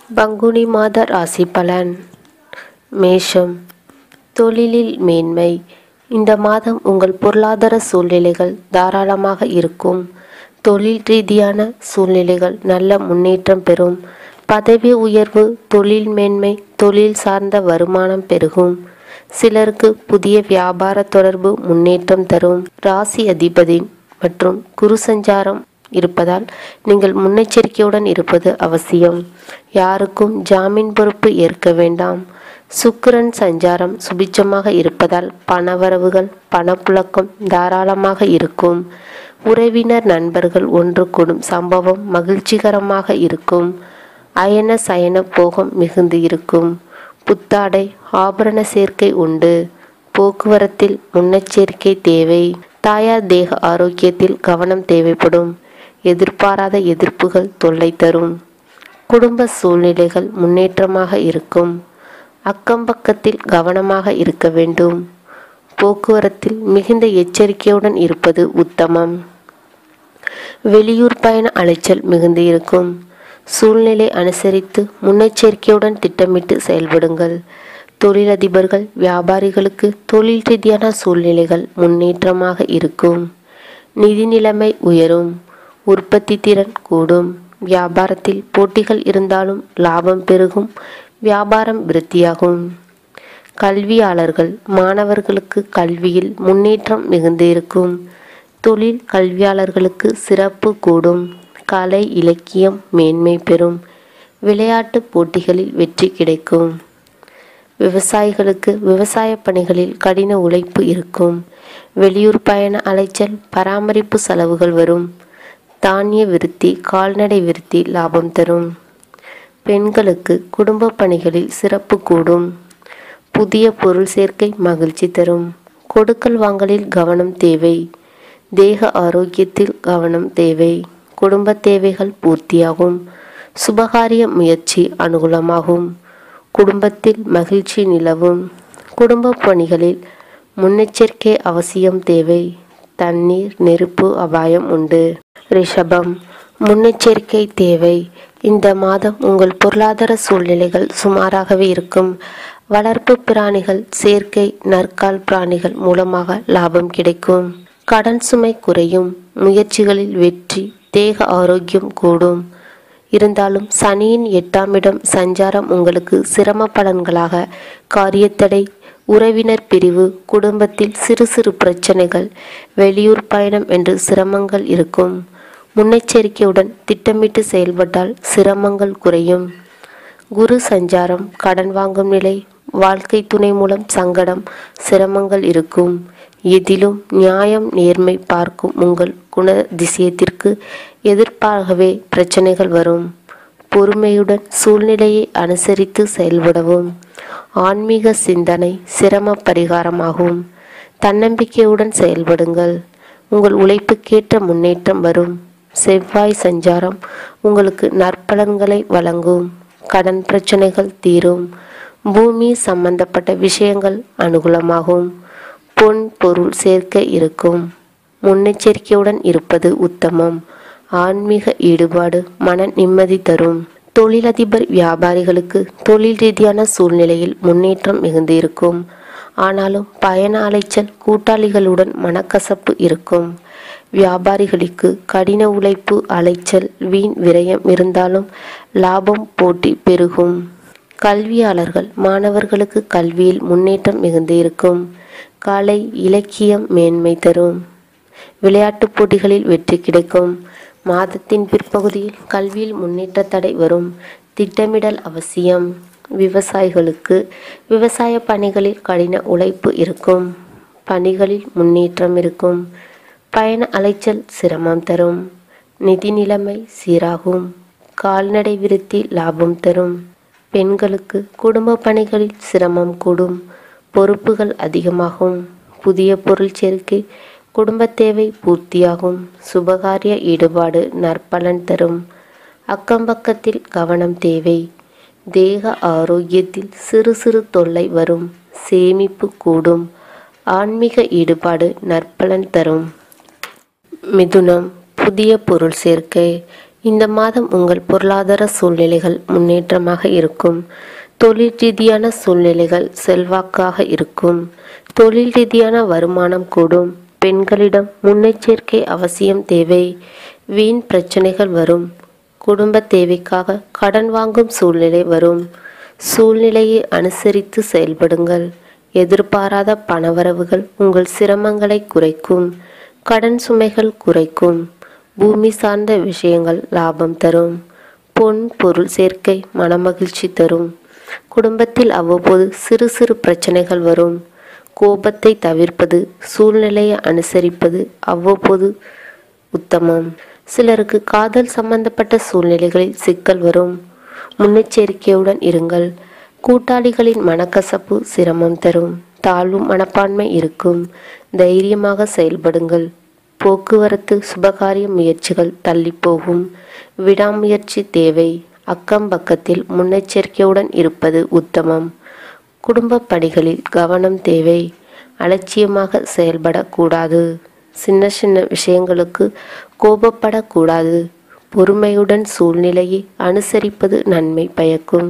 பங்குனி மாத ராசி பலன் மேஷம் தொழிலில் மேன்மை இந்த மாதம் உங்கள் பொருளாதார சூழ்நிலைகள் தாராளமாக இருக்கும் தொழில் ரீதியான சூழ்நிலைகள் நல்ல முன்னேற்றம் பெறும் பதவி உயர்வு தொழில் மேன்மை தொழில் சார்ந்த வருமானம் பெருகும் சிலருக்கு புதிய வியாபார தொடர்பு முன்னேற்றம் தரும் ராசி அதிபதி மற்றும் குரு சஞ்சாரம் இருப்பதால் நீங்கள் முன்னெச்சரிக்கையுடன் இருப்பது அவசியம் யாருக்கும் ஜாமீன் பொறுப்பு ஏற்க வேண்டாம் சுக்கிரன் சஞ்சாரம் சுபிச்சமாக இருப்பதால் பணவரவுகள் பணப்புழக்கம் தாராளமாக இருக்கும் உறவினர் நண்பர்கள் ஒன்று கூடும் சம்பவம் மகிழ்ச்சிகரமாக இருக்கும் அயன சயன போகம் மிகுந்து இருக்கும் புத்தாடை ஆபரண சேர்க்கை உண்டு போக்குவரத்தில் முன்னெச்சரிக்கை தேவை தாயார் தேக ஆரோக்கியத்தில் கவனம் தேவைப்படும் எதிர்பாராத எதிர்ப்புகள் தொல்லை தரும் குடும்ப சூழ்நிலைகள் முன்னேற்றமாக இருக்கும் அக்கம்பக்கத்தில் கவனமாக இருக்க வேண்டும் போக்குவரத்தில் மிகுந்த எச்சரிக்கையுடன் இருப்பது உத்தமம் வெளியூர் பயண அலைச்சல் மிகுந்து இருக்கும் சூழ்நிலை அனுசரித்து முன்னெச்சரிக்கையுடன் திட்டமிட்டு செயல்படுங்கள் தொழிலதிபர்கள் வியாபாரிகளுக்கு தொழில் ரீதியான சூழ்நிலைகள் முன்னேற்றமாக இருக்கும் நிதி நிலைமை உயரும் உற்பத்தி திறன் கூடும் வியாபாரத்தில் போட்டிகள் இருந்தாலும் லாபம் பெருகும் வியாபாரம் விருத்தியாகும் கல்வியாளர்கள் மாணவர்களுக்கு கல்வியில் முன்னேற்றம் மிகுந்து இருக்கும் தொழில் கல்வியாளர்களுக்கு சிறப்பு கூடும் கலை இலக்கியம் மேன்மை பெறும் விளையாட்டு போட்டிகளில் வெற்றி கிடைக்கும் விவசாயிகளுக்கு விவசாய பணிகளில் கடின உழைப்பு இருக்கும் வெளியூர் பயண அலைச்சல் பராமரிப்பு செலவுகள் வரும் தானிய விருத்தி கால்நடை விருத்தி லாபம் தரும் பெண்களுக்கு குடும்ப பணிகளில் சிறப்பு கூடும் புதிய பொருள் சேர்க்கை மகிழ்ச்சி தரும் கொடுக்கல் வாங்கலில் கவனம் தேவை தேக ஆரோக்கியத்தில் கவனம் தேவை குடும்ப தேவைகள் பூர்த்தியாகும் சுபகாரிய முயற்சி அனுகூலமாகும் குடும்பத்தில் மகிழ்ச்சி நிலவும் குடும்ப பணிகளில் முன்னெச்சரிக்கை அவசியம் தேவை தண்ணீர் நெருப்பு அபாயம் உண்டு ரிஷபம் முன்னெச்சரிக்கை தேவை இந்த மாதம் உங்கள் பொருளாதார சூழ்நிலைகள் சுமாராகவே இருக்கும் வளர்ப்பு பிராணிகள் சேர்க்கை நற்கால் பிராணிகள் மூலமாக லாபம் கிடைக்கும் கடன் சுமை குறையும் முயற்சிகளில் வெற்றி தேக ஆரோக்கியம் கூடும் இருந்தாலும் சனியின் எட்டாம் இடம் சஞ்சாரம் உங்களுக்கு சிரம பலன்களாக காரியத்தடை உறவினர் பிரிவு குடும்பத்தில் சிறு சிறு பிரச்சனைகள் வெளியூர் பயணம் என்று சிரமங்கள் இருக்கும் முன்னெச்சரிக்கையுடன் திட்டமிட்டு செயல்பட்டால் சிரமங்கள் குறையும் குரு சஞ்சாரம் கடன் வாங்கும் நிலை வாழ்க்கை துணை மூலம் சங்கடம் சிரமங்கள் இருக்கும் எதிலும் நியாயம் நேர்மை பார்க்கும் உங்கள் குண திசையத்திற்கு எதிர்ப்பாகவே பிரச்சனைகள் வரும் பொறுமையுடன் சூழ்நிலையை அனுசரித்து செயல்படவும் ஆன்மீக சிந்தனை சிரம பரிகாரமாகும் தன்னம்பிக்கையுடன் செயல்படுங்கள் உங்கள் உழைப்புக்கேற்ற முன்னேற்றம் வரும் செவ்வாய் சஞ்சாரம் உங்களுக்கு நற்பலன்களை வழங்கும் கடன் பிரச்சனைகள் தீரும் பூமி சம்பந்தப்பட்ட விஷயங்கள் அனுகூலமாகும் பொன் பொருள் சேர்க்க இருக்கும் முன்னெச்சரிக்கையுடன் இருப்பது உத்தமம் ஆன்மீக ஈடுபாடு மன நிம்மதி தரும் தொழிலதிபர் வியாபாரிகளுக்கு தொழில் ரீதியான சூழ்நிலையில் முன்னேற்றம் மிகுந்து இருக்கும் ஆனாலும் பயண அலைச்சல் கூட்டாளிகளுடன் மனக்கசப்பு இருக்கும் வியாபாரிகளுக்கு கடின உழைப்பு அலைச்சல் வீண் விரயம் இருந்தாலும் லாபம் போட்டி பெருகும் கல்வியாளர்கள் மாணவர்களுக்கு கல்வியில் முன்னேற்றம் மிகுந்து இருக்கும் கலை இலக்கியம் மேன்மை தரும் விளையாட்டுப் போட்டிகளில் வெற்றி கிடைக்கும் மாதத்தின் பிற்பகுதியில் கல்வியில் முன்னேற்ற தடை வரும் திட்டமிடல் அவசியம் விவசாயிகளுக்கு விவசாய பணிகளில் கடின உழைப்பு இருக்கும் பணிகளில் முன்னேற்றம் இருக்கும் பயண அலைச்சல் சிரமம் தரும் நிதி நிலைமை சீராகும் கால்நடை விருத்தி லாபம் தரும் பெண்களுக்கு குடும்ப பணிகளில் சிரமம் கூடும் பொறுப்புகள் அதிகமாகும் புதிய பொருள் சேர்க்கை குடும்ப தேவை பூர்த்தியாகும் சுபகாரிய ஈடுபாடு நற்பலன் தரும் அக்கம்பக்கத்தில் கவனம் தேவை தேக ஆரோக்கியத்தில் சிறு சிறு தொல்லை வரும் சேமிப்பு கூடும் ஆன்மீக ஈடுபாடு நற்பலன் தரும் மிதுனம் புதிய பொருள் சேர்க்கை இந்த மாதம் உங்கள் பொருளாதார சூழ்நிலைகள் முன்னேற்றமாக இருக்கும் தொழில் ரீதியான சூழ்நிலைகள் செல்வாக்காக இருக்கும் தொழில் ரீதியான வருமானம் கூடும் பெண்களிடம் முன்னெச்சரிக்கை அவசியம் தேவை வீண் பிரச்சனைகள் வரும் குடும்ப தேவைக்காக கடன் வாங்கும் சூழ்நிலை வரும் சூழ்நிலையை அனுசரித்து செயல்படுங்கள் எதிர்பாராத பணவரவுகள் உங்கள் சிரமங்களை குறைக்கும் கடன் சுமைகள் குறைக்கும் பூமி சார்ந்த விஷயங்கள் லாபம் தரும் பொன் பொருள் சேர்க்கை மனமகிழ்ச்சி தரும் குடும்பத்தில் அவ்வப்போது சிறு சிறு பிரச்சனைகள் வரும் கோபத்தை தவிர்ப்பது சூழ்நிலையை அனுசரிப்பது அவ்வப்போது உத்தமம் சிலருக்கு காதல் சம்பந்தப்பட்ட சூழ்நிலைகளில் சிக்கல் வரும் முன்னெச்சரிக்கையுடன் இருங்கள் கூட்டாளிகளின் மனக்கசப்பு சிரமம் தரும் தாழ்வு மனப்பான்மை இருக்கும் தைரியமாக செயல்படுங்கள் போக்குவரத்து சுபகாரிய முயற்சிகள் தள்ளி போகும் விடாமுயற்சி தேவை அக்கம் பக்கத்தில் முன்னெச்சரிக்கையுடன் இருப்பது உத்தமம் குடும்ப பணிகளில் கவனம் தேவை அலட்சியமாக செயல்படக்கூடாது சின்ன சின்ன விஷயங்களுக்கு கோபப்படக்கூடாது பொறுமையுடன் சூழ்நிலையை அனுசரிப்பது நன்மை பயக்கும்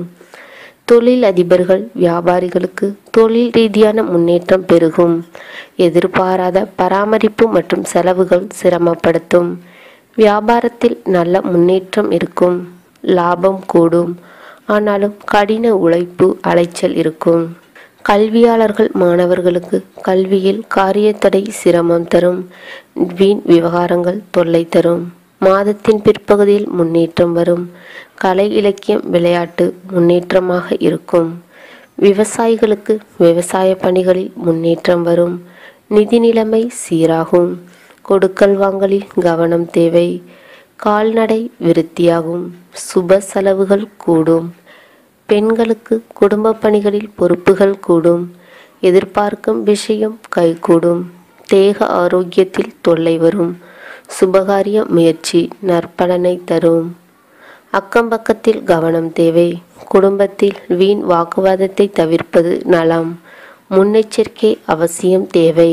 தொழில் அதிபர்கள் வியாபாரிகளுக்கு தொழில் ரீதியான முன்னேற்றம் பெருகும் எதிர்பாராத பராமரிப்பு மற்றும் செலவுகள் சிரமப்படுத்தும் வியாபாரத்தில் நல்ல முன்னேற்றம் இருக்கும் லாபம் கூடும் ஆனாலும் கடின உழைப்பு அலைச்சல் இருக்கும் கல்வியாளர்கள் மாணவர்களுக்கு கல்வியில் காரியத்தடை சிரமம் தரும் வீண் விவகாரங்கள் தொல்லை தரும் மாதத்தின் பிற்பகுதியில் முன்னேற்றம் வரும் கலை இலக்கியம் விளையாட்டு முன்னேற்றமாக இருக்கும் விவசாயிகளுக்கு விவசாய பணிகளில் முன்னேற்றம் வரும் நிதி நிலைமை சீராகும் கொடுக்கல் வாங்கலில் கவனம் தேவை கால்நடை விருத்தியாகும் சுப செலவுகள் கூடும் பெண்களுக்கு குடும்ப பணிகளில் பொறுப்புகள் கூடும் எதிர்பார்க்கும் விஷயம் கைகூடும் தேக ஆரோக்கியத்தில் தொல்லை வரும் சுபகாரிய முயற்சி நற்பலனை தரும் அக்கம் பக்கத்தில் கவனம் தேவை குடும்பத்தில் வீண் வாக்குவாதத்தை தவிர்ப்பது நலம் முன்னெச்சரிக்கை அவசியம் தேவை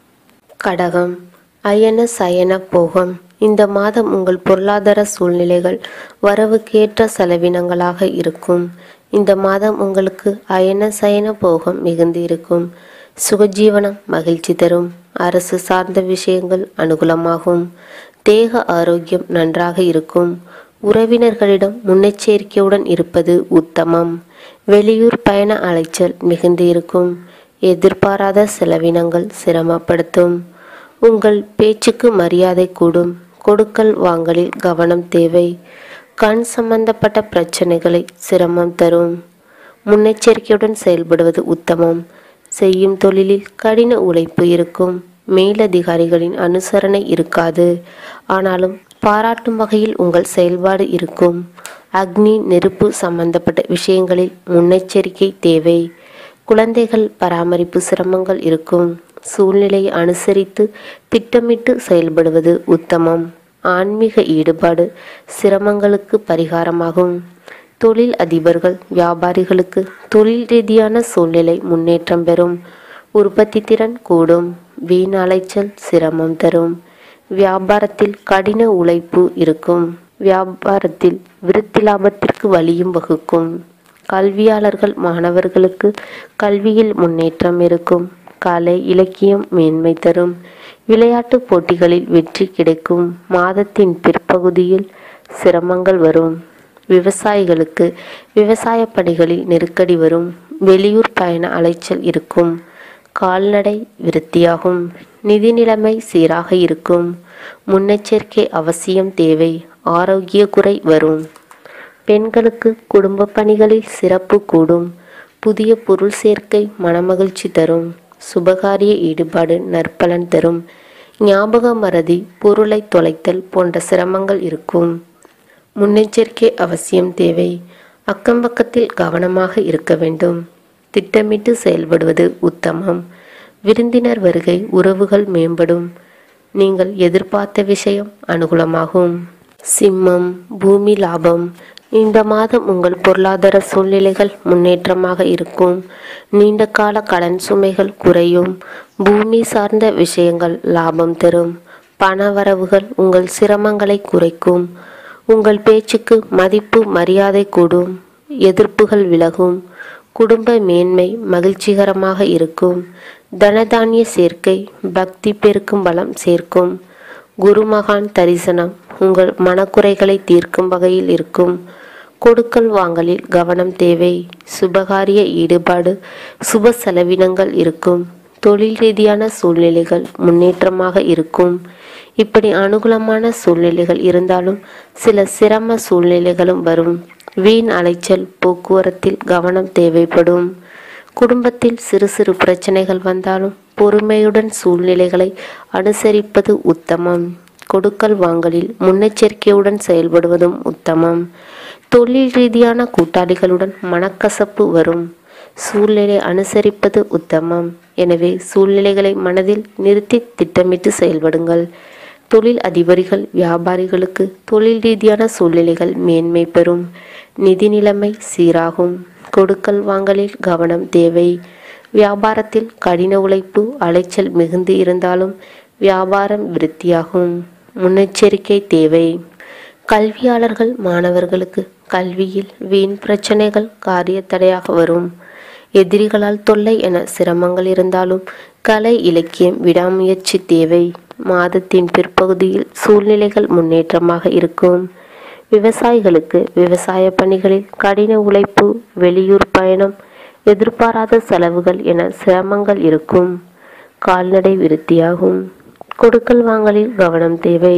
கடகம் அயன சயன போகம் இந்த மாதம் உங்கள் பொருளாதார சூழ்நிலைகள் வரவுக்கேற்ற செலவினங்களாக இருக்கும் இந்த மாதம் உங்களுக்கு அயன சயன போகம் மிகுந்து இருக்கும் சுகஜீவனம் மகிழ்ச்சி தரும் அரசு சார்ந்த விஷயங்கள் அனுகூலமாகும் தேக ஆரோக்கியம் நன்றாக இருக்கும் உறவினர்களிடம் முன்னெச்சரிக்கையுடன் இருப்பது உத்தமம் வெளியூர் பயண அலைச்சல் மிகுந்து இருக்கும் எதிர்பாராத செலவினங்கள் சிரமப்படுத்தும் உங்கள் பேச்சுக்கு மரியாதை கூடும் கொடுக்கல் வாங்கலில் கவனம் தேவை கண் சம்பந்தப்பட்ட பிரச்சனைகளை சிரமம் தரும் முன்னெச்சரிக்கையுடன் செயல்படுவது உத்தமம் செய்யும் தொழிலில் கடின உழைப்பு இருக்கும் மேலதிகாரிகளின் அனுசரணை இருக்காது ஆனாலும் பாராட்டும் வகையில் உங்கள் செயல்பாடு இருக்கும் அக்னி நெருப்பு சம்பந்தப்பட்ட விஷயங்களில் முன்னெச்சரிக்கை தேவை குழந்தைகள் பராமரிப்பு சிரமங்கள் இருக்கும் சூழ்நிலையை அனுசரித்து திட்டமிட்டு செயல்படுவது உத்தமம் ஆன்மீக ஈடுபாடு சிரமங்களுக்கு பரிகாரமாகும் தொழில் அதிபர்கள் வியாபாரிகளுக்கு தொழில் ரீதியான சூழ்நிலை முன்னேற்றம் பெறும் உற்பத்தி திறன் கூடும் வீண் அலைச்சல் சிரமம் தரும் வியாபாரத்தில் கடின உழைப்பு இருக்கும் வியாபாரத்தில் விருத்தி லாபத்திற்கு வழியும் வகுக்கும் கல்வியாளர்கள் மாணவர்களுக்கு கல்வியில் முன்னேற்றம் இருக்கும் கலை இலக்கியம் மேன்மை தரும் விளையாட்டு போட்டிகளில் வெற்றி கிடைக்கும் மாதத்தின் பிற்பகுதியில் சிரமங்கள் வரும் விவசாயிகளுக்கு விவசாய பணிகளில் நெருக்கடி வரும் வெளியூர் பயண அலைச்சல் இருக்கும் கால்நடை விருத்தியாகும் நிதி நிலைமை சீராக இருக்கும் முன்னெச்சரிக்கை அவசியம் தேவை ஆரோக்கிய குறை வரும் பெண்களுக்கு குடும்ப பணிகளில் சிறப்பு கூடும் புதிய பொருள் சேர்க்கை மனமகிழ்ச்சி தரும் சுபகாரிய ஈடுபாடு நற்பலன் தரும் ஞாபக மறதி பொருளை தொலைத்தல் போன்ற சிரமங்கள் இருக்கும் முன்னெச்சரிக்கை அவசியம் தேவை அக்கம் பக்கத்தில் கவனமாக இருக்க வேண்டும் திட்டமிட்டு செயல்படுவது உத்தமம் விருந்தினர் வருகை உறவுகள் மேம்படும் நீங்கள் எதிர்பார்த்த விஷயம் அனுகூலமாகும் சிம்மம் பூமி லாபம் இந்த மாதம் உங்கள் பொருளாதார சூழ்நிலைகள் முன்னேற்றமாக இருக்கும் நீண்ட கால கடன் சுமைகள் குறையும் பூமி சார்ந்த விஷயங்கள் லாபம் தரும் பண வரவுகள் உங்கள் சிரமங்களை குறைக்கும் உங்கள் பேச்சுக்கு மதிப்பு மரியாதை கூடும் எதிர்ப்புகள் விலகும் குடும்ப மேன்மை மகிழ்ச்சிகரமாக இருக்கும் தனதானிய சேர்க்கை பக்தி பெருக்கும் பலம் சேர்க்கும் குருமகான் தரிசனம் உங்கள் மனக்குறைகளை தீர்க்கும் வகையில் இருக்கும் கொடுக்கல் வாங்கலில் கவனம் தேவை சுபகாரிய ஈடுபாடு சுப செலவினங்கள் இருக்கும் தொழில் ரீதியான சூழ்நிலைகள் முன்னேற்றமாக இருக்கும் இப்படி அனுகூலமான சூழ்நிலைகள் இருந்தாலும் சில சிரம சூழ்நிலைகளும் வரும் வீண் அலைச்சல் போக்குவரத்தில் கவனம் தேவைப்படும் குடும்பத்தில் சிறு சிறு பிரச்சனைகள் வந்தாலும் பொறுமையுடன் சூழ்நிலைகளை அனுசரிப்பது உத்தமம் கொடுக்கல் வாங்கலில் முன்னெச்சரிக்கையுடன் செயல்படுவதும் உத்தமம் தொழில் ரீதியான கூட்டாளிகளுடன் மனக்கசப்பு வரும் சூழ்நிலை அனுசரிப்பது உத்தமம் எனவே சூழ்நிலைகளை மனதில் நிறுத்தி திட்டமிட்டு செயல்படுங்கள் தொழில் அதிபரிகள் வியாபாரிகளுக்கு தொழில் ரீதியான சூழ்நிலைகள் மேன்மை பெறும் நிதி நிலைமை சீராகும் கொடுக்கல் வாங்கலில் கவனம் தேவை வியாபாரத்தில் கடின உழைப்பு அலைச்சல் மிகுந்து இருந்தாலும் வியாபாரம் விருத்தியாகும் முன்னெச்சரிக்கை தேவை கல்வியாளர்கள் மாணவர்களுக்கு கல்வியில் வீண் பிரச்சனைகள் காரிய தடையாக வரும் எதிரிகளால் தொல்லை என சிரமங்கள் இருந்தாலும் கலை இலக்கியம் விடாமுயற்சி தேவை மாதத்தின் பிற்பகுதியில் சூழ்நிலைகள் முன்னேற்றமாக இருக்கும் விவசாயிகளுக்கு விவசாய பணிகளில் கடின உழைப்பு வெளியூர் பயணம் எதிர்பாராத செலவுகள் என சிரமங்கள் இருக்கும் கால்நடை விருத்தியாகும் கொடுக்கல் வாங்கலில் கவனம் தேவை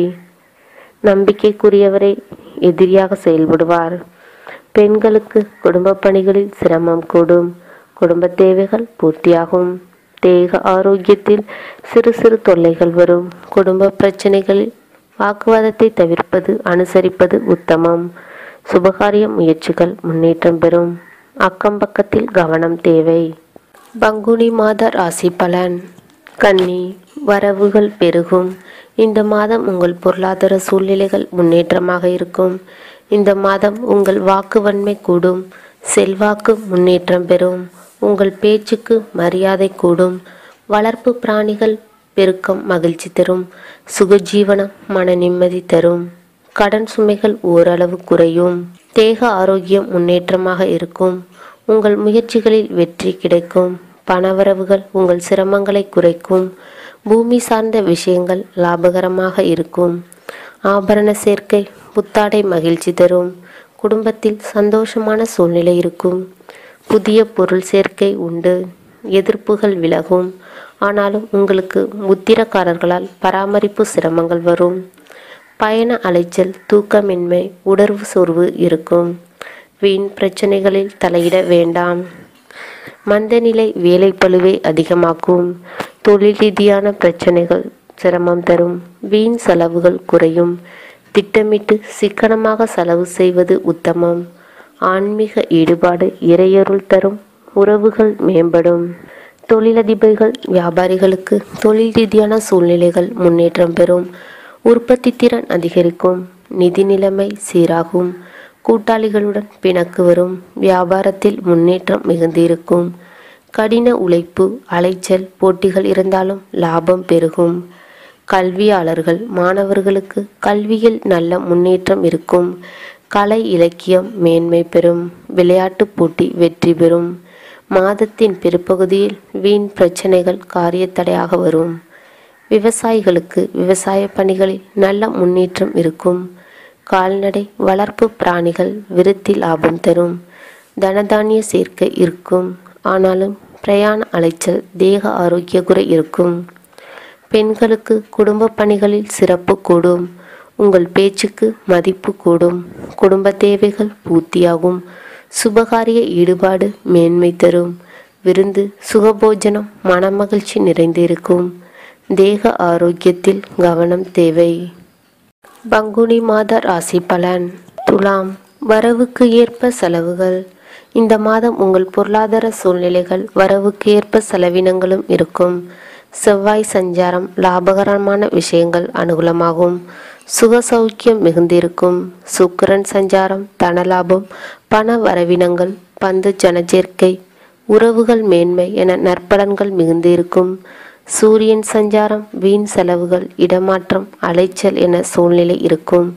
நம்பிக்கைக்குரியவரை எதிரியாக செயல்படுவார் பெண்களுக்கு குடும்ப பணிகளில் சிரமம் கூடும் குடும்ப தேவைகள் பூர்த்தியாகும் தேக ஆரோக்கியத்தில் சிறு சிறு தொல்லைகள் வரும் குடும்ப பிரச்சனைகளில் வாக்குவாதத்தை தவிர்ப்பது அனுசரிப்பது உத்தமம் சுபகாரிய முயற்சிகள் முன்னேற்றம் பெறும் அக்கம் பக்கத்தில் கவனம் தேவை பங்குனி மாத ராசி பலன் கன்னி வரவுகள் பெருகும் இந்த மாதம் உங்கள் பொருளாதார சூழ்நிலைகள் முன்னேற்றமாக இருக்கும் இந்த மாதம் உங்கள் வாக்கு வன்மை கூடும் செல்வாக்கு முன்னேற்றம் பெறும் உங்கள் பேச்சுக்கு மரியாதை கூடும் வளர்ப்பு பிராணிகள் பெருக்கம் மகிழ்ச்சி தரும் சுகஜீவனம் மன நிம்மதி தரும் கடன் சுமைகள் ஓரளவு குறையும் தேக ஆரோக்கியம் முன்னேற்றமாக இருக்கும் உங்கள் முயற்சிகளில் வெற்றி கிடைக்கும் பணவரவுகள் உங்கள் சிரமங்களை குறைக்கும் பூமி சார்ந்த விஷயங்கள் லாபகரமாக இருக்கும் ஆபரண சேர்க்கை புத்தாடை மகிழ்ச்சி தரும் குடும்பத்தில் சந்தோஷமான சூழ்நிலை இருக்கும் புதிய பொருள் சேர்க்கை உண்டு எதிர்ப்புகள் விலகும் ஆனாலும் உங்களுக்கு முத்திரக்காரர்களால் பராமரிப்பு சிரமங்கள் வரும் பயண அலைச்சல் தூக்கமின்மை உணர்வு சோர்வு இருக்கும் வீண் பிரச்சனைகளில் தலையிட வேண்டாம் மந்தநிலை வேலைப்பளுவை அதிகமாக்கும் தொழில் ரீதியான பிரச்சனைகள் சிரமம் தரும் வீண் செலவுகள் குறையும் திட்டமிட்டு சிக்கனமாக செலவு செய்வது உத்தமம் ஆன்மீக ஈடுபாடு இறையருள் தரும் உறவுகள் மேம்படும் தொழிலதிபர்கள் வியாபாரிகளுக்கு தொழில் ரீதியான சூழ்நிலைகள் முன்னேற்றம் பெறும் உற்பத்தி திறன் அதிகரிக்கும் நிதி நிலைமை சீராகும் கூட்டாளிகளுடன் பிணக்கு வரும் வியாபாரத்தில் முன்னேற்றம் மிகுந்திருக்கும் கடின உழைப்பு அலைச்சல் போட்டிகள் இருந்தாலும் லாபம் பெருகும் கல்வியாளர்கள் மாணவர்களுக்கு கல்வியில் நல்ல முன்னேற்றம் இருக்கும் கலை இலக்கியம் மேன்மை பெறும் விளையாட்டுப் போட்டி வெற்றி பெறும் மாதத்தின் பிற்பகுதியில் வீண் பிரச்சனைகள் காரியத்தடையாக வரும் விவசாயிகளுக்கு விவசாய பணிகளில் நல்ல முன்னேற்றம் இருக்கும் கால்நடை வளர்ப்பு பிராணிகள் விருத்தி லாபம் தரும் தனதானிய சேர்க்கை இருக்கும் ஆனாலும் பிரயாண அலைச்சல் தேக ஆரோக்கிய குறை இருக்கும் பெண்களுக்கு குடும்ப பணிகளில் சிறப்பு கூடும் உங்கள் பேச்சுக்கு மதிப்பு கூடும் குடும்ப தேவைகள் பூர்த்தியாகும் சுபகாரிய ஈடுபாடு மேன்மை தரும் விருந்து சுகபோஜனம் மனமகிழ்ச்சி நிறைந்திருக்கும் தேக ஆரோக்கியத்தில் கவனம் தேவை பங்குனி மாத ராசி பலன் துலாம் வரவுக்கு ஏற்ப செலவுகள் இந்த மாதம் உங்கள் பொருளாதார சூழ்நிலைகள் வரவுக்கு ஏற்ப செலவினங்களும் இருக்கும் செவ்வாய் சஞ்சாரம் லாபகரமான விஷயங்கள் அனுகூலமாகும் சுக சௌக்கியம் மிகுந்திருக்கும் சுக்கிரன் சஞ்சாரம் தனலாபம் பண வரவினங்கள் பந்து ஜனச்சேர்க்கை உறவுகள் மேன்மை என நற்பலன்கள் மிகுந்திருக்கும் சூரியன் சஞ்சாரம் வீண் செலவுகள் இடமாற்றம் அலைச்சல் என சூழ்நிலை இருக்கும்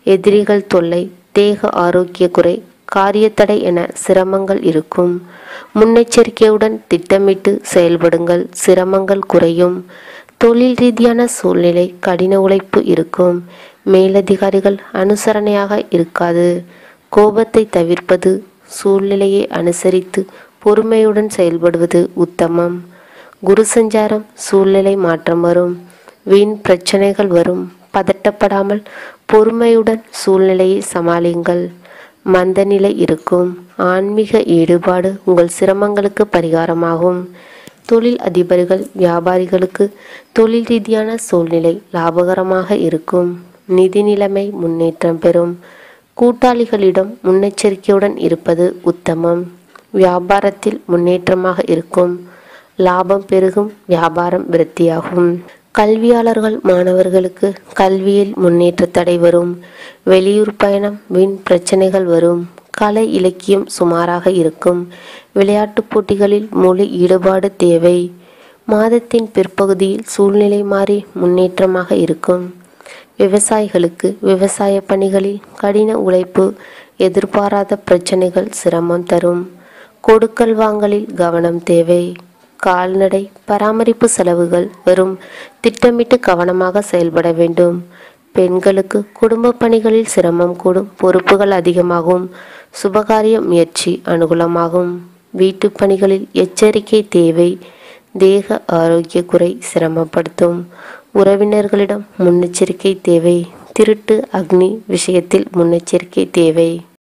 எதிரிகள் தொல்லை தேக ஆரோக்கிய குறை காரியத்தடை என சிரமங்கள் இருக்கும் முன்னெச்சரிக்கையுடன் திட்டமிட்டு செயல்படுங்கள் சிரமங்கள் குறையும் தொழில் ரீதியான சூழ்நிலை கடின உழைப்பு இருக்கும் மேலதிகாரிகள் அனுசரணையாக இருக்காது கோபத்தை தவிர்ப்பது சூழ்நிலையை அனுசரித்து பொறுமையுடன் செயல்படுவது உத்தமம் குரு சஞ்சாரம் சூழ்நிலை மாற்றம் வரும் வீண் பிரச்சனைகள் வரும் பதட்டப்படாமல் பொறுமையுடன் சூழ்நிலையை சமாளியுங்கள் மந்தநிலை இருக்கும் ஆன்மீக ஈடுபாடு உங்கள் சிரமங்களுக்கு பரிகாரமாகும் தொழில் அதிபர்கள் வியாபாரிகளுக்கு தொழில் ரீதியான சூழ்நிலை லாபகரமாக இருக்கும் நிதி நிலைமை முன்னேற்றம் பெறும் கூட்டாளிகளிடம் முன்னெச்சரிக்கையுடன் இருப்பது உத்தமம் வியாபாரத்தில் முன்னேற்றமாக இருக்கும் லாபம் பெருகும் வியாபாரம் விருத்தியாகும் கல்வியாளர்கள் மாணவர்களுக்கு கல்வியில் முன்னேற்ற தடை வரும் வெளியூர் பயணம் வீண் பிரச்சனைகள் வரும் கலை இலக்கியம் சுமாராக இருக்கும் விளையாட்டுப் போட்டிகளில் முழு ஈடுபாடு தேவை மாதத்தின் பிற்பகுதியில் சூழ்நிலை மாறி முன்னேற்றமாக இருக்கும் விவசாயிகளுக்கு விவசாய பணிகளில் கடின உழைப்பு எதிர்பாராத பிரச்சனைகள் சிரமம் தரும் கொடுக்கல் வாங்கலில் கவனம் தேவை கால்நடை பராமரிப்பு செலவுகள் வரும் திட்டமிட்டு கவனமாக செயல்பட வேண்டும் பெண்களுக்கு குடும்ப பணிகளில் சிரமம் கூடும் பொறுப்புகள் அதிகமாகும் சுபகாரிய முயற்சி அனுகூலமாகும் வீட்டு பணிகளில் எச்சரிக்கை தேவை தேக ஆரோக்கிய குறை சிரமப்படுத்தும் உறவினர்களிடம் முன்னெச்சரிக்கை தேவை திருட்டு அக்னி விஷயத்தில் முன்னெச்சரிக்கை தேவை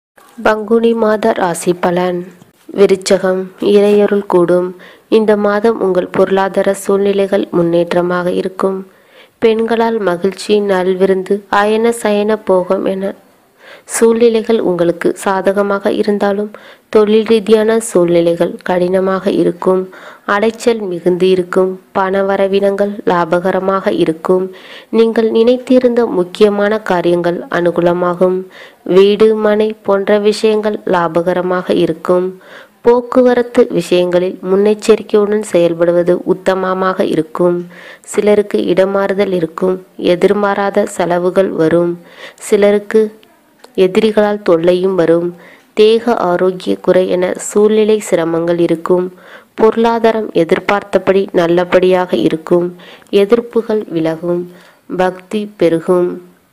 பங்குனி மாத ராசி பலன் விருச்சகம் இறையருள் கூடும் இந்த மாதம் உங்கள் பொருளாதார சூழ்நிலைகள் முன்னேற்றமாக இருக்கும் பெண்களால் மகிழ்ச்சி நல்விருந்து அயன சயன போகம் என சூழ்நிலைகள் உங்களுக்கு சாதகமாக இருந்தாலும் தொழில் ரீதியான சூழ்நிலைகள் கடினமாக இருக்கும் அலைச்சல் மிகுந்து இருக்கும் பண வரவினங்கள் லாபகரமாக இருக்கும் நீங்கள் நினைத்திருந்த முக்கியமான காரியங்கள் அனுகூலமாகும் வீடு மனை போன்ற விஷயங்கள் லாபகரமாக இருக்கும் போக்குவரத்து விஷயங்களில் முன்னெச்சரிக்கையுடன் செயல்படுவது உத்தமமாக இருக்கும் சிலருக்கு இடமாறுதல் இருக்கும் எதிர்பாராத செலவுகள் வரும் சிலருக்கு எதிரிகளால் தொல்லையும் வரும் தேக ஆரோக்கிய குறை என சூழ்நிலை சிரமங்கள் இருக்கும் பொருளாதாரம் எதிர்பார்த்தபடி நல்லபடியாக இருக்கும் எதிர்ப்புகள் விலகும் பக்தி பெருகும்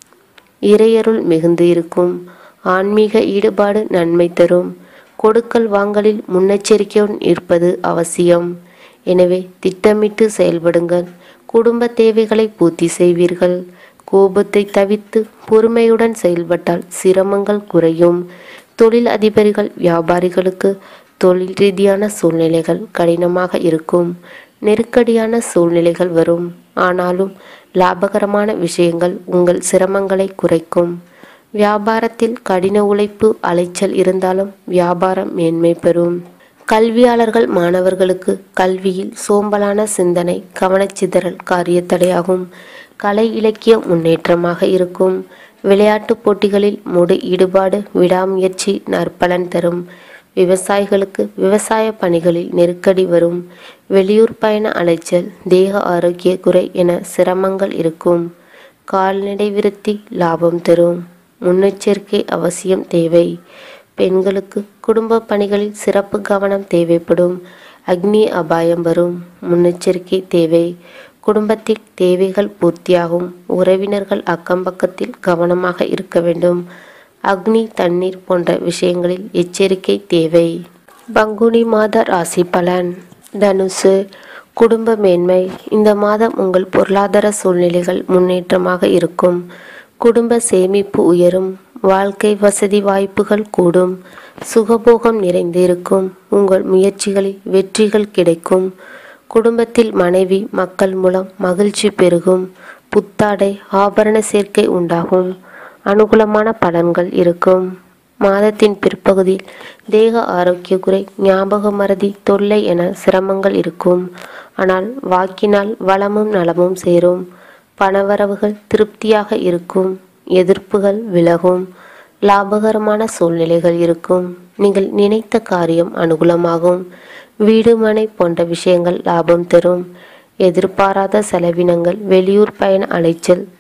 இறையருள் மிகுந்து இருக்கும் ஆன்மீக ஈடுபாடு நன்மை தரும் கொடுக்கல் வாங்கலில் முன்னெச்சரிக்கையுடன் இருப்பது அவசியம் எனவே திட்டமிட்டு செயல்படுங்கள் குடும்ப தேவைகளை பூர்த்தி செய்வீர்கள் கோபத்தை தவிர்த்து பொறுமையுடன் செயல்பட்டால் சிரமங்கள் குறையும் தொழில் அதிபர்கள் வியாபாரிகளுக்கு தொழில் ரீதியான சூழ்நிலைகள் கடினமாக இருக்கும் நெருக்கடியான சூழ்நிலைகள் வரும் ஆனாலும் லாபகரமான விஷயங்கள் உங்கள் சிரமங்களை குறைக்கும் வியாபாரத்தில் கடின உழைப்பு அலைச்சல் இருந்தாலும் வியாபாரம் மேன்மை பெறும் கல்வியாளர்கள் மாணவர்களுக்கு கல்வியில் சோம்பலான சிந்தனை கவனச்சிதறல் காரியத்தடையாகும் கலை இலக்கியம் முன்னேற்றமாக இருக்கும் விளையாட்டுப் போட்டிகளில் முழு ஈடுபாடு விடாமுயற்சி நற்பலன் தரும் விவசாயிகளுக்கு விவசாய பணிகளில் நெருக்கடி வரும் வெளியூர் பயண அலைச்சல் தேக ஆரோக்கிய குறை என சிரமங்கள் இருக்கும் கால்நடை விருத்தி லாபம் தரும் முன்னெச்சரிக்கை அவசியம் தேவை பெண்களுக்கு குடும்ப பணிகளில் சிறப்பு கவனம் தேவைப்படும் அக்னி அபாயம் வரும் முன்னெச்சரிக்கை தேவை குடும்பத்தில் தேவைகள் பூர்த்தியாகும் உறவினர்கள் அக்கம்பக்கத்தில் கவனமாக இருக்க வேண்டும் அக்னி தண்ணீர் போன்ற விஷயங்களில் எச்சரிக்கை தேவை பங்குனி மாத ராசி பலன் தனுசு குடும்ப மேன்மை இந்த மாதம் உங்கள் பொருளாதார சூழ்நிலைகள் முன்னேற்றமாக இருக்கும் குடும்ப சேமிப்பு உயரும் வாழ்க்கை வசதி வாய்ப்புகள் கூடும் சுகபோகம் நிறைந்து இருக்கும் உங்கள் முயற்சிகளில் வெற்றிகள் கிடைக்கும் குடும்பத்தில் மனைவி மக்கள் மூலம் மகிழ்ச்சி பெருகும் புத்தாடை ஆபரண சேர்க்கை உண்டாகும் அனுகூலமான பலன்கள் இருக்கும் மாதத்தின் பிற்பகுதியில் தேக ஆரோக்கிய குறை ஞாபக மறதி தொல்லை என சிரமங்கள் இருக்கும் ஆனால் வாக்கினால் வளமும் நலமும் சேரும் பணவரவுகள் திருப்தியாக இருக்கும் எதிர்ப்புகள் விலகும் லாபகரமான சூழ்நிலைகள் இருக்கும் நீங்கள் நினைத்த காரியம் அனுகூலமாகும் வீடு மனை போன்ற விஷயங்கள் லாபம் தரும் எதிர்பாராத செலவினங்கள் வெளியூர் பயண அலைச்சல்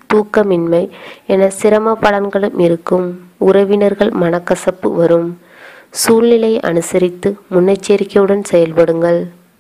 தூக்கமின்மை என சிரம பலன்களும் இருக்கும் உறவினர்கள் மனக்கசப்பு வரும் சூழ்நிலையை அனுசரித்து முன்னெச்சரிக்கையுடன் செயல்படுங்கள்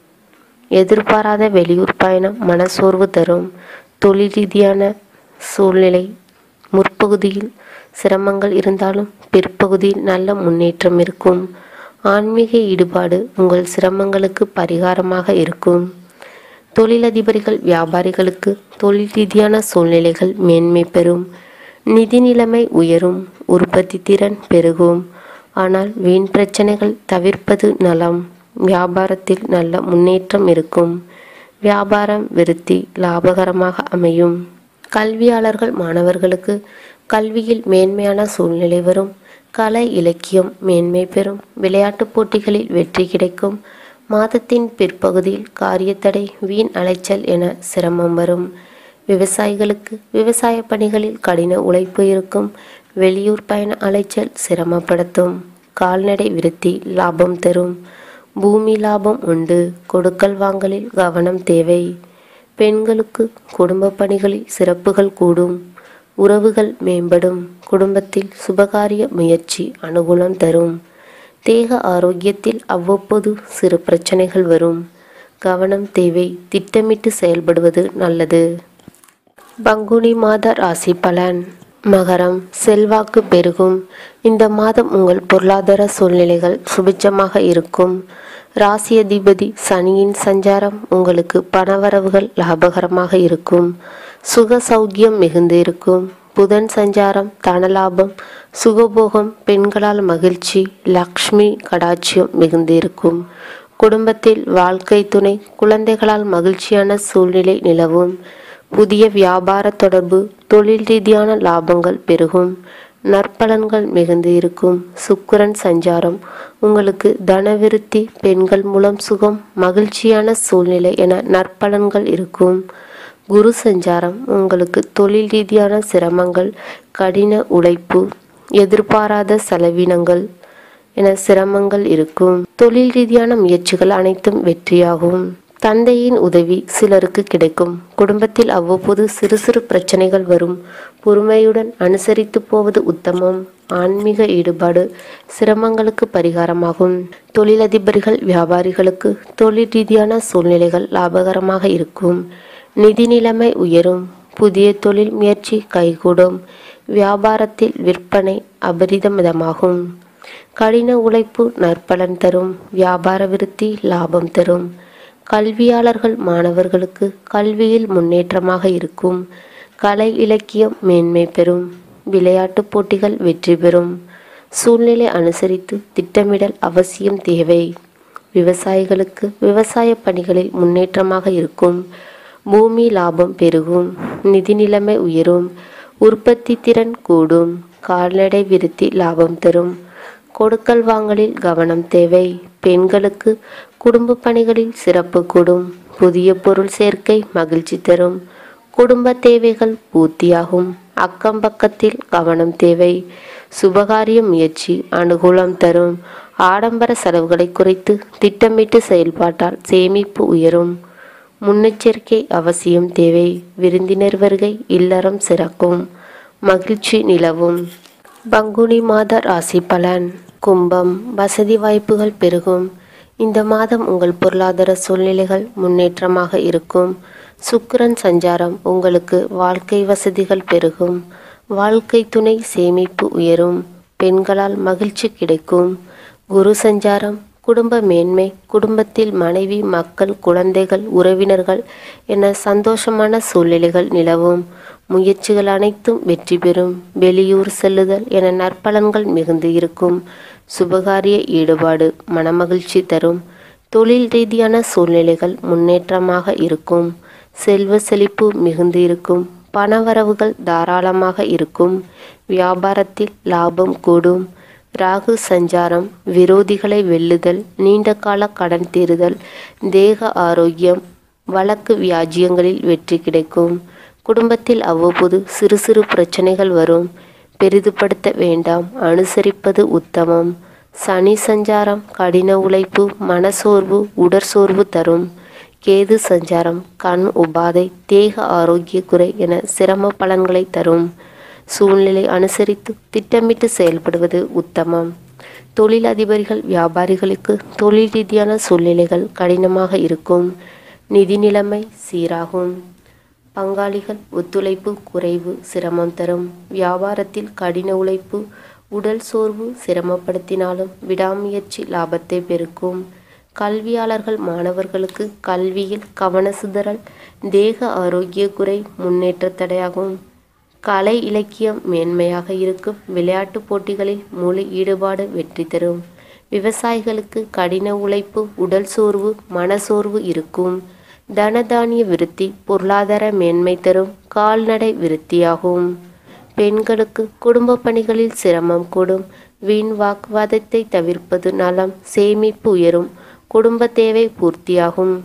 எதிர்பாராத வெளியூர் பயணம் மனசோர்வு தரும் தொழில் ரீதியான சூழ்நிலை முற்பகுதியில் சிரமங்கள் இருந்தாலும் பிற்பகுதியில் நல்ல முன்னேற்றம் இருக்கும் ஆன்மீக ஈடுபாடு உங்கள் சிரமங்களுக்கு பரிகாரமாக இருக்கும் தொழிலதிபர்கள் வியாபாரிகளுக்கு தொழில் ரீதியான சூழ்நிலைகள் மேன்மை பெறும் நிதி நிலைமை உயரும் உற்பத்தி திறன் பெருகும் ஆனால் வீண் பிரச்சனைகள் தவிர்ப்பது நலம் வியாபாரத்தில் நல்ல முன்னேற்றம் இருக்கும் வியாபாரம் விருத்தி லாபகரமாக அமையும் கல்வியாளர்கள் மாணவர்களுக்கு கல்வியில் மேன்மையான சூழ்நிலை வரும் கலை இலக்கியம் மேன்மை பெறும் விளையாட்டுப் போட்டிகளில் வெற்றி கிடைக்கும் மாதத்தின் பிற்பகுதியில் காரியத்தடை வீண் அலைச்சல் என சிரமம் வரும் விவசாயிகளுக்கு விவசாய பணிகளில் கடின உழைப்பு இருக்கும் வெளியூர் பயண அலைச்சல் சிரமப்படுத்தும் கால்நடை விருத்தி லாபம் தரும் பூமி லாபம் உண்டு கொடுக்கல் வாங்கலில் கவனம் தேவை பெண்களுக்கு குடும்ப பணிகளில் சிறப்புகள் கூடும் உறவுகள் மேம்படும் குடும்பத்தில் சுபகாரிய முயற்சி அனுகூலம் தரும் தேக ஆரோக்கியத்தில் அவ்வப்போது சிறு பிரச்சனைகள் வரும் கவனம் தேவை திட்டமிட்டு செயல்படுவது நல்லது பங்குனி மாத ராசி பலன் மகரம் செல்வாக்கு பெருகும் இந்த மாதம் உங்கள் பொருளாதார சூழ்நிலைகள் சுபிட்சமாக இருக்கும் ராசி அதிபதி சனியின் சஞ்சாரம் உங்களுக்கு பணவரவுகள் லாபகரமாக இருக்கும் சுக சௌக்கியம் மிகுந்து இருக்கும் புதன் சஞ்சாரம் தனலாபம் சுகபோகம் பெண்களால் மகிழ்ச்சி லக்ஷ்மி கடாட்சியம் மிகுந்து இருக்கும் குடும்பத்தில் வாழ்க்கை துணை குழந்தைகளால் மகிழ்ச்சியான சூழ்நிலை நிலவும் புதிய வியாபார தொடர்பு தொழில் ரீதியான லாபங்கள் பெருகும் நற்பலன்கள் மிகுந்து இருக்கும் சுக்கிரன் சஞ்சாரம் உங்களுக்கு தனவிருத்தி பெண்கள் மூலம் சுகம் மகிழ்ச்சியான சூழ்நிலை என நற்பலன்கள் இருக்கும் குரு சஞ்சாரம் உங்களுக்கு தொழில் ரீதியான சிரமங்கள் கடின உழைப்பு எதிர்பாராத செலவினங்கள் என சிரமங்கள் இருக்கும் தொழில் ரீதியான முயற்சிகள் அனைத்தும் வெற்றியாகும் தந்தையின் உதவி சிலருக்கு கிடைக்கும் குடும்பத்தில் அவ்வப்போது சிறு சிறு பிரச்சனைகள் வரும் பொறுமையுடன் அனுசரித்து போவது உத்தமம் ஆன்மீக ஈடுபாடு சிரமங்களுக்கு பரிகாரமாகும் தொழிலதிபர்கள் வியாபாரிகளுக்கு தொழில் ரீதியான சூழ்நிலைகள் லாபகரமாக இருக்கும் நிதி நிலைமை உயரும் புதிய தொழில் முயற்சி கைகூடும் வியாபாரத்தில் விற்பனை அபரிதமிதமாகும் கடின உழைப்பு நற்பலன் தரும் வியாபார விருத்தி லாபம் தரும் கல்வியாளர்கள் மாணவர்களுக்கு கல்வியில் முன்னேற்றமாக இருக்கும் கலை இலக்கியம் மேன்மை பெறும் விளையாட்டுப் போட்டிகள் வெற்றி பெறும் சூழ்நிலை அனுசரித்து திட்டமிடல் அவசியம் தேவை விவசாயிகளுக்கு விவசாய பணிகளில் முன்னேற்றமாக இருக்கும் பூமி லாபம் பெருகும் நிதி நிலைமை உயரும் உற்பத்தி திறன் கூடும் கால்நடை விருத்தி லாபம் தரும் கொடுக்கல் வாங்கலில் கவனம் தேவை பெண்களுக்கு குடும்ப பணிகளில் சிறப்பு கூடும் புதிய பொருள் சேர்க்கை மகிழ்ச்சி தரும் குடும்ப தேவைகள் பூர்த்தியாகும் அக்கம் பக்கத்தில் கவனம் தேவை சுபகாரிய முயற்சி அனுகூலம் தரும் ஆடம்பர செலவுகளை குறைத்து திட்டமிட்டு செயல்பாட்டால் சேமிப்பு உயரும் முன்னெச்சரிக்கை அவசியம் தேவை விருந்தினர் வருகை இல்லறம் சிறக்கும் மகிழ்ச்சி நிலவும் பங்குனி மாத ராசி பலன் கும்பம் வசதி வாய்ப்புகள் பெருகும் இந்த மாதம் உங்கள் பொருளாதார சூழ்நிலைகள் முன்னேற்றமாக இருக்கும் சுக்கிரன் சஞ்சாரம் உங்களுக்கு வாழ்க்கை வசதிகள் பெருகும் வாழ்க்கை துணை சேமிப்பு உயரும் பெண்களால் மகிழ்ச்சி கிடைக்கும் குரு சஞ்சாரம் குடும்ப மேன்மை குடும்பத்தில் மனைவி மக்கள் குழந்தைகள் உறவினர்கள் என சந்தோஷமான சூழ்நிலைகள் நிலவும் முயற்சிகள் அனைத்தும் வெற்றி பெறும் வெளியூர் செல்லுதல் என நற்பலன்கள் மிகுந்து இருக்கும் சுபகாரிய ஈடுபாடு மனமகிழ்ச்சி தரும் தொழில் ரீதியான சூழ்நிலைகள் முன்னேற்றமாக இருக்கும் செல்வ செழிப்பு மிகுந்து இருக்கும் பணவரவுகள் தாராளமாக இருக்கும் வியாபாரத்தில் லாபம் கூடும் ராகு சஞ்சாரம் விரோதிகளை வெல்லுதல் நீண்ட கால கடன் தீருதல் தேக ஆரோக்கியம் வழக்கு வியாஜியங்களில் வெற்றி கிடைக்கும் குடும்பத்தில் அவ்வப்போது சிறு சிறு பிரச்சனைகள் வரும் பெரிதுபடுத்த வேண்டாம் அனுசரிப்பது உத்தமம் சனி சஞ்சாரம் கடின உழைப்பு மனசோர்வு உடற்சோர்வு தரும் கேது சஞ்சாரம் கண் உபாதை தேக ஆரோக்கிய குறை என சிரம பலன்களை தரும் சூழ்நிலை அனுசரித்து திட்டமிட்டு செயல்படுவது உத்தமம் தொழிலதிபர்கள் வியாபாரிகளுக்கு தொழில் ரீதியான சூழ்நிலைகள் கடினமாக இருக்கும் நிதி நிலைமை சீராகும் பங்காளிகள் ஒத்துழைப்பு குறைவு சிரமம் தரும் வியாபாரத்தில் கடின உழைப்பு உடல் சோர்வு சிரமப்படுத்தினாலும் விடாமுயற்சி லாபத்தை பெருக்கும் கல்வியாளர்கள் மாணவர்களுக்கு கல்வியில் கவன சிதறல் தேக ஆரோக்கிய குறை முன்னேற்ற தடையாகும் கலை இலக்கியம் மேன்மையாக இருக்கும் விளையாட்டுப் போட்டிகளில் முழு ஈடுபாடு வெற்றி தரும் விவசாயிகளுக்கு கடின உழைப்பு உடல் சோர்வு மனசோர்வு இருக்கும் தனதானிய விருத்தி பொருளாதார மேன்மை தரும் கால்நடை விருத்தியாகும் பெண்களுக்கு குடும்ப பணிகளில் சிரமம் கூடும் வீண் வாக்குவாதத்தை தவிர்ப்பது நலம் சேமிப்பு உயரும் குடும்ப தேவை பூர்த்தியாகும்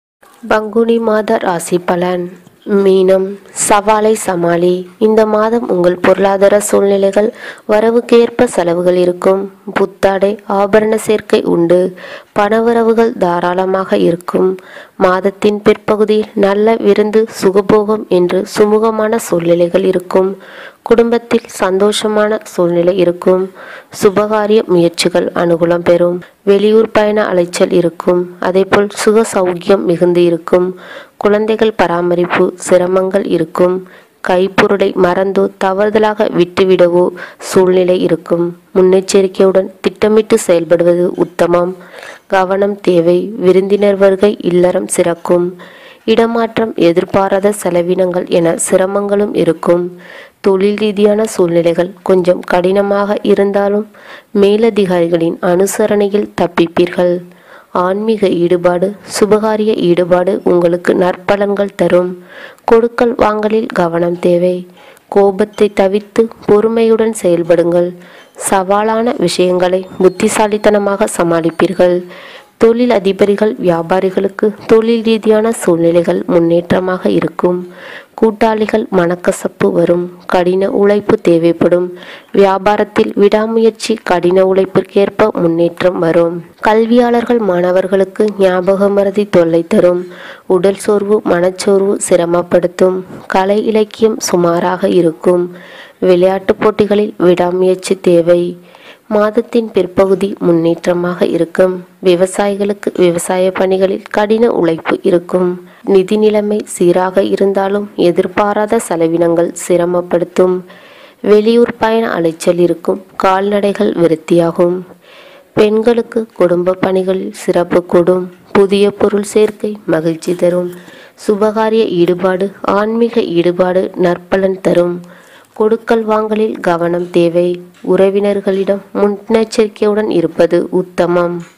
பங்குனி மாத ராசி பலன் மீனம் சவாலை சமாளி இந்த மாதம் உங்கள் பொருளாதார சூழ்நிலைகள் வரவுக்கேற்ப செலவுகள் இருக்கும் புத்தாடை ஆபரண சேர்க்கை உண்டு பணவரவுகள் தாராளமாக இருக்கும் மாதத்தின் பிற்பகுதியில் நல்ல விருந்து சுகபோகம் என்று சுமூகமான சூழ்நிலைகள் இருக்கும் குடும்பத்தில் சந்தோஷமான சூழ்நிலை இருக்கும் சுபகாரிய முயற்சிகள் அனுகூலம் பெறும் வெளியூர் பயண அலைச்சல் இருக்கும் அதேபோல் சுக சௌக்கியம் மிகுந்து இருக்கும் குழந்தைகள் பராமரிப்பு சிரமங்கள் இருக்கும் கைப்பொருளை மறந்தோ தவறுதலாக விட்டுவிடவோ சூழ்நிலை இருக்கும் முன்னெச்சரிக்கையுடன் திட்டமிட்டு செயல்படுவது உத்தமம் கவனம் தேவை விருந்தினர் வருகை இல்லறம் சிறக்கும் இடமாற்றம் எதிர்பாராத செலவினங்கள் என சிரமங்களும் இருக்கும் தொழில் ரீதியான சூழ்நிலைகள் கொஞ்சம் கடினமாக இருந்தாலும் மேலதிகாரிகளின் அனுசரணையில் தப்பிப்பீர்கள் ஆன்மீக ஈடுபாடு சுபகாரிய ஈடுபாடு உங்களுக்கு நற்பலன்கள் தரும் கொடுக்கல் வாங்கலில் கவனம் தேவை கோபத்தை தவிர்த்து பொறுமையுடன் செயல்படுங்கள் சவாலான விஷயங்களை புத்திசாலித்தனமாக சமாளிப்பீர்கள் தொழில் அதிபர்கள் வியாபாரிகளுக்கு தொழில் ரீதியான சூழ்நிலைகள் முன்னேற்றமாக இருக்கும் கூட்டாளிகள் மனக்கசப்பு வரும் கடின உழைப்பு தேவைப்படும் வியாபாரத்தில் விடாமுயற்சி கடின உழைப்பிற்கேற்ப முன்னேற்றம் வரும் கல்வியாளர்கள் மாணவர்களுக்கு ஞாபக மறதி தொல்லை தரும் உடல் சோர்வு மனச்சோர்வு சிரமப்படுத்தும் கலை இலக்கியம் சுமாராக இருக்கும் விளையாட்டுப் போட்டிகளில் விடாமுயற்சி தேவை மாதத்தின் பிற்பகுதி முன்னேற்றமாக இருக்கும் விவசாயிகளுக்கு விவசாய பணிகளில் கடின உழைப்பு இருக்கும் நிதி நிலைமை சீராக இருந்தாலும் எதிர்பாராத செலவினங்கள் சிரமப்படுத்தும் வெளியூர் பயண அலைச்சல் இருக்கும் கால்நடைகள் விருத்தியாகும் பெண்களுக்கு குடும்ப பணிகளில் சிறப்பு கூடும் புதிய பொருள் சேர்க்கை மகிழ்ச்சி தரும் சுபகாரிய ஈடுபாடு ஆன்மீக ஈடுபாடு நற்பலன் தரும் கொடுக்கல் வாங்கலில் கவனம் தேவை உறவினர்களிடம் முன்னெச்சரிக்கையுடன் இருப்பது உத்தமம்